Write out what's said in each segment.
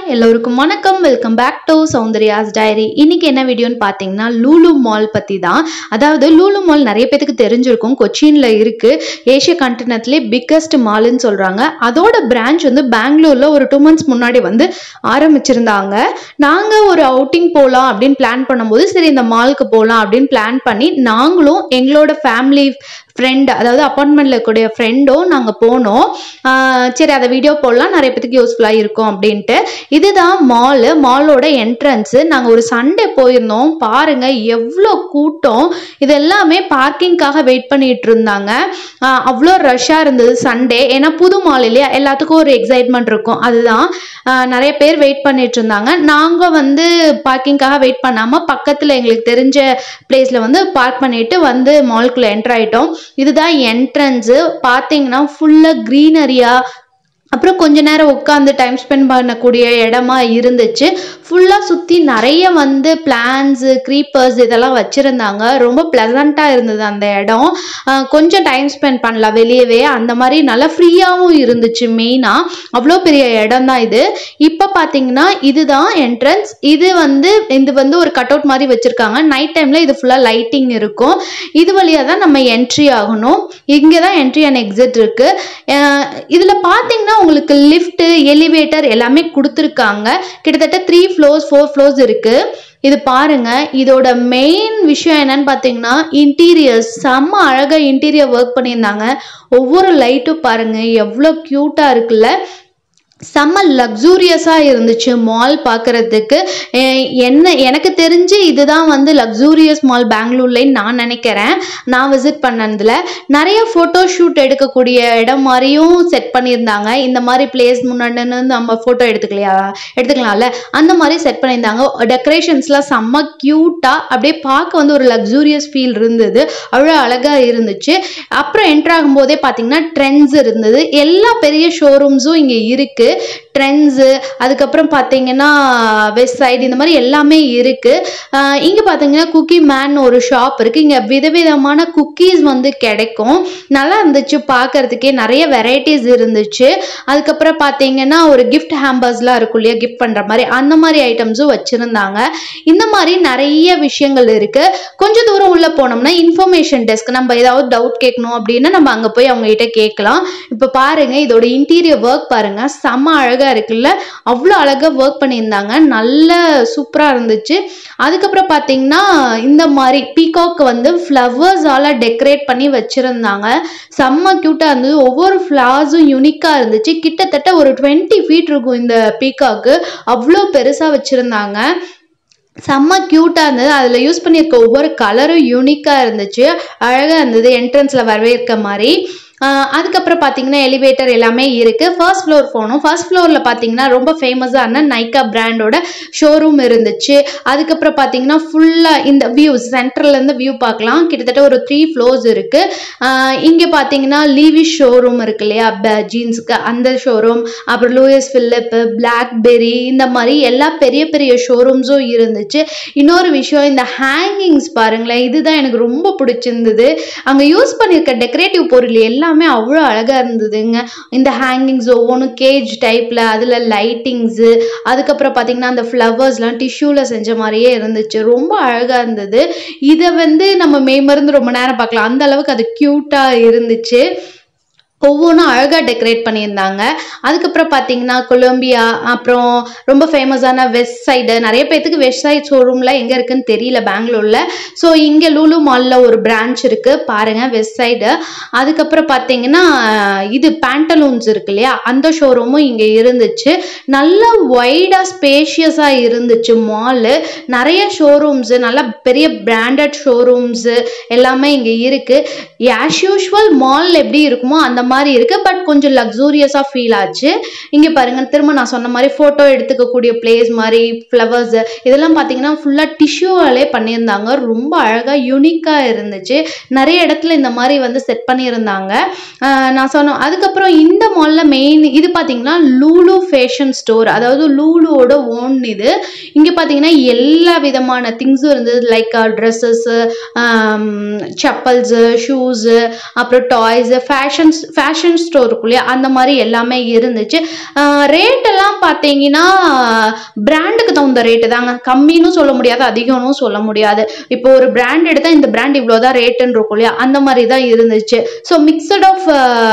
எல்லோருக்கும் வணக்கம் welcome back to Soundarya's diary இன்னைக்கு என்ன வீடியோன்னு பார்த்தீங்கன்னா லூலு மால் பற்றி தான் அதாவது லூலு மால் நிறைய பேத்துக்கு தெரிஞ்சிருக்கும் கொச்சின்ல இருக்கு ஏஷியா கண்டினென்ட்லேயே பிக்கஸ்ட் மால்னு சொல்றாங்க அதோட பிரான்ச் வந்து பெங்களூர்ல ஒரு டூ மந்த்ஸ் முன்னாடி வந்து ஆரம்பிச்சிருந்தாங்க நாங்கள் ஒரு அவுட்டிங் போகலாம் அப்படின்னு பிளான் பண்ணும்போது சரி இந்த மாலுக்கு போகலாம் அப்படின்னு பிளான் பண்ணி நாங்களும் எங்களோட ஃபேமிலி ஃப்ரெண்ட் அதாவது அப்பார்ட்மெண்ட்ல இருக்கக்கூடிய ஃப்ரெண்டும் நாங்கள் போனோம் ஆஹ் சரி அதை வீடியோ போடலாம் நிறைய பேத்துக்கு யூஸ்ஃபுல்லாக இருக்கும் அப்படின்ட்டு இதுதான் மாலு மாலோட என்ட்ரன்ஸு நாங்கள் ஒரு சண்டே போயிருந்தோம் பாருங்க எவ்வளோ கூட்டம் இது எல்லாமே பார்க்கிங்காக வெயிட் பண்ணிட்டு இருந்தாங்க ஆஹ் அவ்வளோ ரஷ்ஷாக இருந்தது சண்டே ஏன்னா புது மால் இல்லையா எல்லாத்துக்கும் ஒரு எக்ஸைட்மெண்ட் இருக்கும் அதுதான் ஆஹ் நிறைய பேர் வெயிட் பண்ணிட்டு இருந்தாங்க நாங்கள் வந்து பார்க்கிங்காக வெயிட் பண்ணாமல் பக்கத்தில் எங்களுக்கு தெரிஞ்ச பிளேஸில் வந்து பார்க் பண்ணிட்டு வந்து மால்குள்ளே என்டர் ஆயிட்டோம் இதுதான் என்ட்ரன்ஸு பார்த்தீங்கன்னா ஃபுல்லாக க்ரீனரியாக அப்புறம் கொஞ்ச நேரம் உட்காந்து டைம் ஸ்பெண்ட் பண்ணக்கூடிய இடமா இருந்துச்சு ஃபுல்லாக சுற்றி நிறைய வந்து பிளான்ஸு க்ரீப்பர்ஸ் இதெல்லாம் வச்சுருந்தாங்க ரொம்ப ப்ளசண்ட்டாக இருந்தது அந்த இடம் ஆஹ் கொஞ்சம் டைம் ஸ்பெண்ட் பண்ணலாம் வெளியவே அந்த மாதிரி நல்லா ஃப்ரீயாகவும் இருந்துச்சு மெயினாக அவ்வளோ பெரிய இடம் தான் இது இப்போ பார்த்தீங்கன்னா இதுதான் என்ட்ரன்ஸ் இது வந்து இது வந்து ஒரு கட் அவுட் மாதிரி வச்சுருக்காங்க நைட் டைமில் இது ஃபுல்லாக லைட்டிங் இருக்கும் இது வழியாக தான் நம்ம என்ட்ரி ஆகணும் இங்கே தான் என்ட்ரி அண்ட் எக்ஸிட் இருக்குது இதில் பார்த்தீங்கன்னா உங்களுக்கு லிஃப்ட்டு எலிவேட்டர் எல்லாமே கொடுத்துருக்காங்க கிட்டத்தட்ட த்ரீ ஃப்ளோர்ஸ் ஃபோர் ஃப்ளோர்ஸ் இருக்குது இது பாருங்க இதோட மெயின் விஷயம் என்னன்னு பார்த்தீங்கன்னா இன்டீரியர்ஸ் செம்ம அழகாக இன்டீரியர் ஒர்க் பண்ணியிருந்தாங்க ஒவ்வொரு லைட்டும் பாருங்க எவ்வளோ க்யூட்டாக இருக்குல்ல செம்ம லக்ஸூரியஸாக இருந்துச்சு மால் பார்க்குறதுக்கு என்ன எனக்கு தெரிஞ்சு இதுதான் வந்து லக்ஸூரியஸ் மால் பெங்களூர்லேன்னு நான் நினைக்கிறேன் நான் விசிட் பண்ணதில் நிறைய ஃபோட்டோ ஷூட் எடுக்கக்கூடிய இடம் மாதிரியும் செட் பண்ணியிருந்தாங்க இந்த மாதிரி பிளேஸ் முன்னாடி நம்ம ஃபோட்டோ எடுத்துக்கலையா எடுத்துக்கலாம்ல அந்த மாதிரி செட் பண்ணியிருந்தாங்க டெக்கரேஷன்ஸ்லாம் செம்ம க்யூட்டாக அப்படியே பார்க்க வந்து ஒரு லக்ஸூரியஸ் ஃபீல் இருந்தது அவ்வளோ அழகாக இருந்துச்சு அப்புறம் என்ட்ரு ஆகும்போதே பார்த்தீங்கன்னா ட்ரெண்ட்ஸ் இருந்தது எல்லா பெரிய ஷோரூம்ஸும் இங்கே இருக்குது ட்ரெண்ட்ஸு அதுக்கப்புறம் பார்த்தீங்கன்னா வெஸ்ட் சைடு இந்த மாதிரி எல்லாமே இருக்குது இங்கே பார்த்தீங்கன்னா குக்கி மேன் ஒரு ஷாப் இருக்குது இங்கே விதவிதமான குக்கீஸ் வந்து கிடைக்கும் நல்லா இருந்துச்சு பார்க்கறதுக்கே நிறைய வெரைட்டிஸ் இருந்துச்சு அதுக்கப்புறம் பார்த்தீங்கன்னா ஒரு கிஃப்ட் ஹேம்பர்ஸ்லாம் இருக்கும் இல்லையா கிஃப்ட் பண்ணுற மாதிரி அந்த மாதிரி ஐட்டம்ஸும் வச்சுருந்தாங்க இந்த மாதிரி நிறைய விஷயங்கள் இருக்குது கொஞ்சம் தூரம் உள்ளே போனோம்னா இன்ஃபர்மேஷன் டெஸ்க் நம்ம ஏதாவது டவுட் கேட்கணும் அப்படின்னா நம்ம அங்கே போய் அவங்க கிட்ட கேட்கலாம் இப்போ பாருங்க இதோட இன்டீரியர் ஒர்க் பாருங்க செம்ம அழகாக இருக்குல்ல அவ்வளோ அழகாக ஒர்க் பண்ணியிருந்தாங்க நல்ல சூப்பராக இருந்துச்சு அதுக்கப்புறம் பார்த்தீங்கன்னா இந்த மாதிரி பீகாக் வந்து ஃப்ளவர்ஸால் டெக்கரேட் பண்ணி வச்சுருந்தாங்க செம்ம க்யூட்டாக இருந்தது ஒவ்வொரு ஃப்ளவர்ஸும் யூனிக்காக இருந்துச்சு கிட்டத்தட்ட ஒரு டுவெண்ட்டி ஃபீட் இருக்கும் இந்த பீகாக்கு அவ்வளோ பெருசாக வச்சுருந்தாங்க செம்ம க்யூட்டாக இருந்தது அதில் யூஸ் பண்ணியிருக்க ஒவ்வொரு கலரும் யூனிக்காக இருந்துச்சு அழகாக இருந்தது என்ட்ரன்ஸில் வரவேற்க மாதிரி அதுக்கப்புறம் பார்த்தீங்கன்னா எலிவேட்டர் எல்லாமே இருக்குது ஃபர்ஸ்ட் ஃப்ளோர் போனோம் ஃபர்ஸ்ட் ஃப்ளோரில் பார்த்தீங்கன்னா ரொம்ப ஃபேமஸான நைக்கா பிராண்டோட ஷோரூம் இருந்துச்சு அதுக்கப்புறம் பார்த்தீங்கன்னா ஃபுல்லாக இந்த வியூஸ் சென்ட்ரல்லேருந்து வியூ பார்க்கலாம் கிட்டத்தட்ட ஒரு த்ரீ ஃப்ளோர்ஸ் இருக்குது இங்கே பார்த்தீங்கன்னா லீவிஷ் ஷோரூம் இருக்கு இல்லையா ஜீன்ஸுக்கு அந்த ஷோரூம் அப்புறம் லூயஸ் ஃபிலிப்பு பிளாக்பெரி இந்த மாதிரி எல்லா பெரிய பெரிய ஷோரூம்ஸும் இருந்துச்சு இன்னொரு விஷயம் இந்த ஹேங்கிங்ஸ் பாருங்களேன் இதுதான் எனக்கு ரொம்ப பிடிச்சிருந்தது அங்கே யூஸ் பண்ணியிருக்க டெக்கரேட்டிவ் பொருள் எல்லாம் எல்லாமே அவ்வளோ அழகாக இருந்ததுங்க இந்த ஹேங்கிங்ஸ் ஒவ்வொன்றும் கேஜ் டைப்பில் அதில் லைட்டிங்ஸு அதுக்கப்புறம் பார்த்தீங்கன்னா அந்த ஃப்ளவர்ஸ்லாம் டிஷ்யூவில் செஞ்ச மாதிரியே இருந்துச்சு ரொம்ப அழகாக இருந்தது இதை வந்து நம்ம மெய்மருந்து ரொம்ப நேரம் பார்க்கலாம் அந்த அளவுக்கு அது க்யூட்டாக இருந்துச்சு ஒவ்வொன்றும் அழகாக டெக்கரேட் பண்ணியிருந்தாங்க அதுக்கப்புறம் பார்த்தீங்கன்னா கொலம்பியா அப்புறம் ரொம்ப ஃபேமஸான வெஸ்ட் சைடு நிறைய பேர்த்துக்கு வெஸ்ட் சைட் ஷோரூமில் எங்கே இருக்குன்னு தெரியல பெங்களூரில் ஸோ இங்கே லூலு மாலில் ஒரு பிரான்ச் இருக்குது பாருங்கள் வெஸ்ட் சைடு அதுக்கப்புறம் பார்த்தீங்கன்னா இது பேண்டலூன்ஸ் இருக்கு இல்லையா அந்த ஷோரூமும் இங்கே இருந்துச்சு நல்ல ஒய்டாக ஸ்பேஷியஸாக இருந்துச்சு மாலு நிறைய ஷோரூம்ஸு நல்லா பெரிய பிராண்டட் ஷோரூம்ஸு எல்லாமே இங்கே இருக்குது ஆஸ் யூஷுவல் மால் எப்படி இருக்குமோ அந்த மாதிரி இருக்கு பட் கொஞ்சம் லக்ஸூரியஸாக ஃபீல் ஆச்சு இங்கே பாருங்க திரும்ப நான் சொன்ன மாதிரி ஃபோட்டோ எடுத்துக்கக்கூடிய பிளேஸ் மாதிரி ஃப்ளவர்ஸ் இதெல்லாம் பார்த்தீங்கன்னா ஃபுல்லாக டிஷ்யூவாலே பண்ணியிருந்தாங்க ரொம்ப அழகாக யூனிக்காக இருந்துச்சு நிறைய இடத்துல இந்த மாதிரி வந்து செட் பண்ணியிருந்தாங்க நான் சொன்னோம் அதுக்கப்புறம் இந்த மாலில் மெயின் இது பார்த்தீங்கன்னா லூலு ஃபேஷன் ஸ்டோர் அதாவது லூலுவோட ஓன் இது இங்கே பார்த்தீங்கன்னா எல்லா விதமான திங்ஸும் இருந்தது லைக் ட்ரெஸ்ஸஸ்ஸு செப்பல்ஸு ஷூஸு அப்புறம் டாய்ஸு ஃபேஷன்ஸ் ஃபேஷன் ஸ்டோர் இருக்கும் இல்லையா அந்த மாதிரி எல்லாமே இருந்துச்சு ரேட் எல்லாம் பார்த்தீங்கன்னா பிராண்டுக்கு தகுந்த ரேட்டு தாங்க கம்மின்னு சொல்ல முடியாது அதிகம்னு சொல்ல முடியாது இப்போ ஒரு பிராண்ட் எடுத்தால் இந்த பிராண்ட் இவ்வளோதான் ரேட்டுன்னு இருக்கும் இல்லையா அந்த மாதிரி தான் இருந்துச்சு so mixed of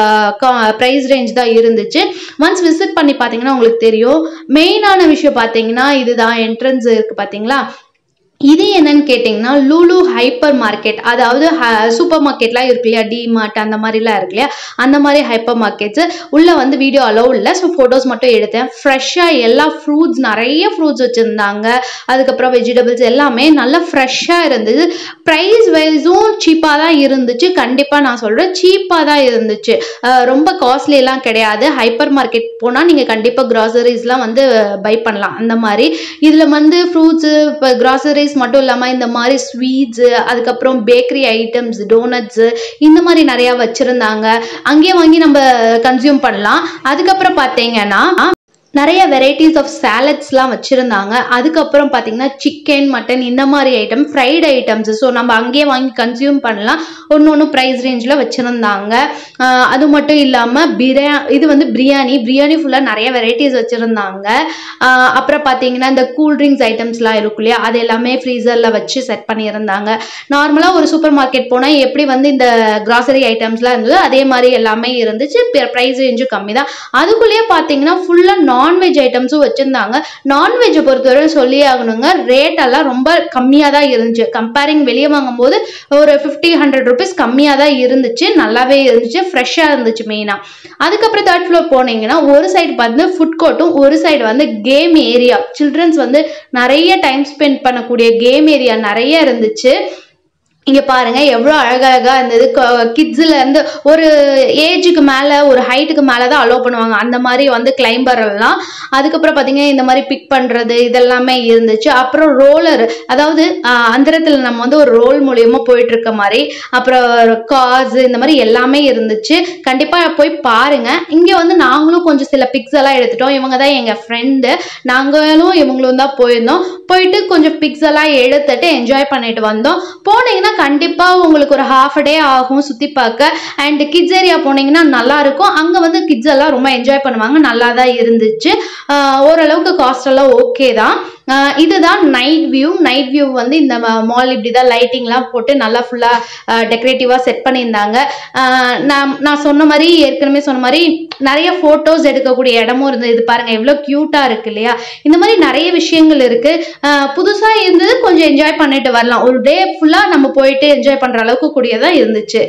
price range தான் இருந்துச்சு ஒன்ஸ் விசிட் பண்ணி பார்த்தீங்கன்னா உங்களுக்கு தெரியும் மெயினான விஷயம் பார்த்தீங்கன்னா இதுதான் என்ட்ரன்ஸ் இருக்கு பார்த்தீங்களா இது என்னன்னு கேட்டிங்கன்னா லூலு ஹைப்பர் மார்க்கெட் அதாவது சூப்பர் மார்க்கெட்லாம் இருக்கு இல்லையா டிமார்ட் அந்த மாதிரிலாம் இருக்கு இல்லையா அந்த மாதிரி ஹைப்பர் மார்க்கெட்ஸ் உள்ளே வந்து வீடியோ அலோவ் இல்லை ஸோ ஃபோட்டோஸ் மட்டும் எடுத்தேன் ஃப்ரெஷ்ஷாக எல்லா ஃப்ரூட்ஸ் நிறைய ஃப்ரூட்ஸ் வச்சுருந்தாங்க அதுக்கப்புறம் வெஜிடபிள்ஸ் எல்லாமே நல்லா ஃப்ரெஷ்ஷாக இருந்தது ப்ரைஸ் வைஸும் சீப்பாக தான் இருந்துச்சு கண்டிப்பாக நான் சொல்கிறேன் சீப்பாக தான் இருந்துச்சு அஹ் ரொம்ப காஸ்ட்லி எல்லாம் கிடையாது ஹைப்பர் மார்க்கெட் போனால் நீங்கள் கண்டிப்பாக க்ராசரிஸ்லாம் வந்து பை பண்ணலாம் அந்த மாதிரி இதில் வந்து ஃப்ரூட்ஸு இப்போ க்ராசரிஸ் மட்டும் இல்லாமல் இந்த மாதிரி ஸ்வீட்ஸு அதுக்கப்புறம் பேக்கரி ஐட்டம்ஸ் டோனட்ஸு இந்த மாதிரி நிறையா வச்சுருந்தாங்க அங்கேயே வாங்கி நம்ம கன்சியூம் பண்ணலாம் அதுக்கப்புறம் பார்த்தீங்கன்னா நிறைய வெரைட்டிஸ் ஆஃப் சாலட்ஸ்லாம் வச்சுருந்தாங்க அதுக்கப்புறம் பார்த்தீங்கன்னா சிக்கன் மட்டன் இந்த மாதிரி ஐட்டம் ஃப்ரைட் ஐட்டம்ஸ் ஸோ நம்ம அங்கேயே வாங்கி கன்சியூம் பண்ணலாம் ஒன்று ஒன்று ப்ரைஸ் ரேஞ்சில் வச்சுருந்தாங்க அது மட்டும் இல்லாமல் பிரியா இது வந்து பிரியாணி பிரியாணி ஃபுல்லாக நிறைய வெரைட்டிஸ் வச்சுருந்தாங்க அப்புறம் பார்த்தீங்கன்னா இந்த கூல் ட்ரிங்க்ஸ் ஐட்டம்ஸ்லாம் இருக்கும் இல்லையா அது எல்லாமே ஃப்ரீசரில் வச்சு செட் பண்ணியிருந்தாங்க நார்மலாக ஒரு சூப்பர் மார்க்கெட் போனால் எப்படி வந்து இந்த கிராசரி ஐட்டம்ஸ்லாம் இருந்ததோ அதே மாதிரி எல்லாமே இருந்துச்சு ப்ரைஸ் ரேஞ்சும் கம்மி தான் அதுக்குள்ளேயே பார்த்தீங்கன்னா ஃபுல்லாக நான்வெஜ் ஐட்டம்ஸும் வச்சுருந்தாங்க நான்வெஜ்ஜை பொறுத்தவரை சொல்லி ஆகணுங்க ரேட் எல்லாம் ரொம்ப கம்மியாக தான் இருந்துச்சு கம்பேரிங் வெளியே வாங்கும்போது ஒரு ஃபிஃப்டி ஹண்ட்ரட் ருபீஸ் கம்மியாக தான் இருந்துச்சு நல்லாவே இருந்துச்சு ஃப்ரெஷ்ஷாக இருந்துச்சு மெயினாக அதுக்கப்புறம் தேர்ட் ஃப்ளோர் போனீங்கன்னா ஒரு சைடு பார்த்து ஃபுட் கோர்ட்டும் ஒரு சைடு வந்து கேம் ஏரியா சில்ட்ரன்ஸ் வந்து நிறைய டைம் ஸ்பெண்ட் பண்ணக்கூடிய கேம் ஏரியா நிறைய இருந்துச்சு இங்க பாருங்க எவ்வளோ அழகழகா இருந்தது கிட்ஸ்ல இருந்து ஒரு ஏஜுக்கு மேல ஒரு ஹைட்டுக்கு மேல தான் அலோவ் பண்ணுவாங்க அந்த மாதிரி வந்து கிளைம்பர் எல்லாம் அதுக்கப்புறம் பாத்தீங்கன்னா இந்த மாதிரி பிக் பண்றது இதெல்லாமே இருந்துச்சு அப்புறம் ரோலர் அதாவது ஆஹ், அந்தரத்துல நம்ம வந்து ஒரு ரோல் மூலியமா போயிட்டு இருக்க மாதிரி அப்புறம் கார்ஸ் இந்த மாதிரி எல்லாமே இருந்துச்சு கண்டிப்பா போய் பாருங்க இங்க வந்து நாங்களும் கொஞ்சம் சில பிக்ஸ் எல்லாம் எடுத்துட்டோம் இவங்க தான் எங்க ஃப்ரெண்டு நாங்களும் இவங்களும் தான் போயிருந்தோம் போயிட்டு கொஞ்சம் பிக்ஸ் எல்லாம் எடுத்துட்டு என்ஜாய் பண்ணிட்டு வந்தோம் போனீங்கன்னா கண்டிப்பா உங்களுக்கு ஒரு ஹாஃப் டே ஆகும் சுத்தி பார்க்க அண்ட் கிட்ஸ் ஏரியா போனீங்கன்னா நல்லா இருக்கும் அங்க வந்து கிட்ஸ் எல்லாம் ரொம்ப என்ஜாய் பண்ணுவாங்க நல்லா தான் இருந்துச்சு ஆஹ் ஓரளவுக்கு காஸ்ட் எல்லாம் ஓகே தான் ஆஹ் இதுதான் நைட் வியூ நைட் வியூ வந்து இந்த மால் இப்படி தான் லைட்டிங்லாம் போட்டு நல்லா ஃபுல்லாக டெக்கரேட்டிவாக செட் பண்ணியிருந்தாங்க ஆஹ் நான் நான் சொன்ன மாதிரி ஏற்கனவே சொன்ன மாதிரி நிறைய ஃபோட்டோஸ் எடுக்கக்கூடிய இடமும் இருந்தது இது பாருங்க எவ்வளோ க்யூட்டாக இருக்கு இல்லையா இந்த மாதிரி நிறைய விஷயங்கள் இருக்கு ஆஹ் புதுசா இருந்தது கொஞ்சம் என்ஜாய் பண்ணிட்டு வரலாம் ஒரு டே ஃபுல்லாக நம்ம போயிட்டு என்ஜாய் பண்ணுற அளவுக்கு கூடியதாக இருந்துச்சு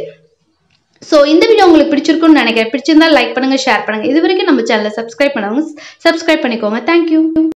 ஸோ இந்த வீடியோ உங்களுக்கு பிடிச்சிருக்குன்னு நினைக்கிறேன் பிடிச்சிருந்தா லைக் பண்ணுங்க ஷேர் பண்ணுங்க இது வரைக்கும் நம்ம சேனலை சப்ஸ்கிரைப் பண்ணவங்க சப்ஸ்கிரைப் பண்ணிக்கோங்க தேங்க்யூ